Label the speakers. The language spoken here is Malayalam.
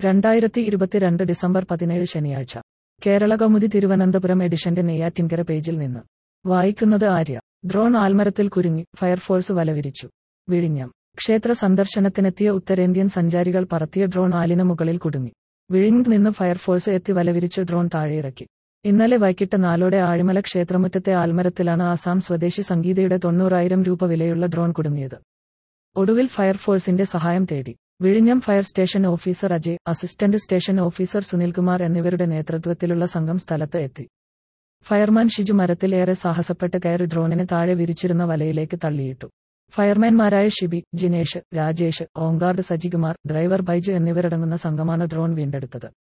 Speaker 1: രണ്ടായിരത്തി ഇരുപത്തിരണ്ട് ഡിസംബർ പതിനേഴ് ശനിയാഴ്ച കേരള കൗമുദി തിരുവനന്തപുരം എഡിഷന്റെ നെയ്യാറ്റിൻകര പേജിൽ നിന്ന് വായിക്കുന്നത് ആര്യ ഡ്രോൺ ആൽമരത്തിൽ കുരുങ്ങി ഫയർഫോഴ്സ് വലവിരിച്ചു വിഴിഞ്ഞം ക്ഷേത്ര സന്ദർശനത്തിനെത്തിയ ഉത്തരേന്ത്യൻ സഞ്ചാരികൾ പറത്തിയ ഡ്രോൺ ആലിന് മുകളിൽ കുടുങ്ങി വിഴിഞ്ഞത്ത് നിന്ന് ഫയർഫോഴ്സ് എത്തി വലവിരിച്ച് ഡ്രോൺ താഴെയിറക്കി ഇന്നലെ വൈകിട്ട് നാലോടെ ആഴിമല ക്ഷേത്രമുറ്റത്തെ ആൽമരത്തിലാണ് ആസാം സ്വദേശി സംഗീതയുടെ തൊണ്ണൂറായിരം രൂപ വിലയുള്ള ഡ്രോൺ കുടുങ്ങിയത് ഒടുവിൽ ഫയർഫോഴ്സിന്റെ സഹായം തേടി വിഴിഞ്ഞം fire station officer Ajay assistant station officer Sunilkumar എന്നിവരുടെ നേതൃത്വത്തിലുള്ള സംഘം സ്ഥലത്ത് എത്തി ഫയർമാൻ ഷിജു മരത്തിൽ ഏറെ സാഹസപ്പെട്ട് കയറി ഡ്രോണിനെ താഴെ വിരിച്ചിരുന്ന വലയിലേക്ക് തള്ളിയിട്ടു ഫയർമാൻമാരായ ഷിബി ജിനേഷ് രാജേഷ് ഓങ്കാർഡ് സജികുമാർ ഡ്രൈവർ ബൈജു എന്നിവരടങ്ങുന്ന സംഘമാണ് ഡ്രോൺ വീണ്ടെടുത്തത്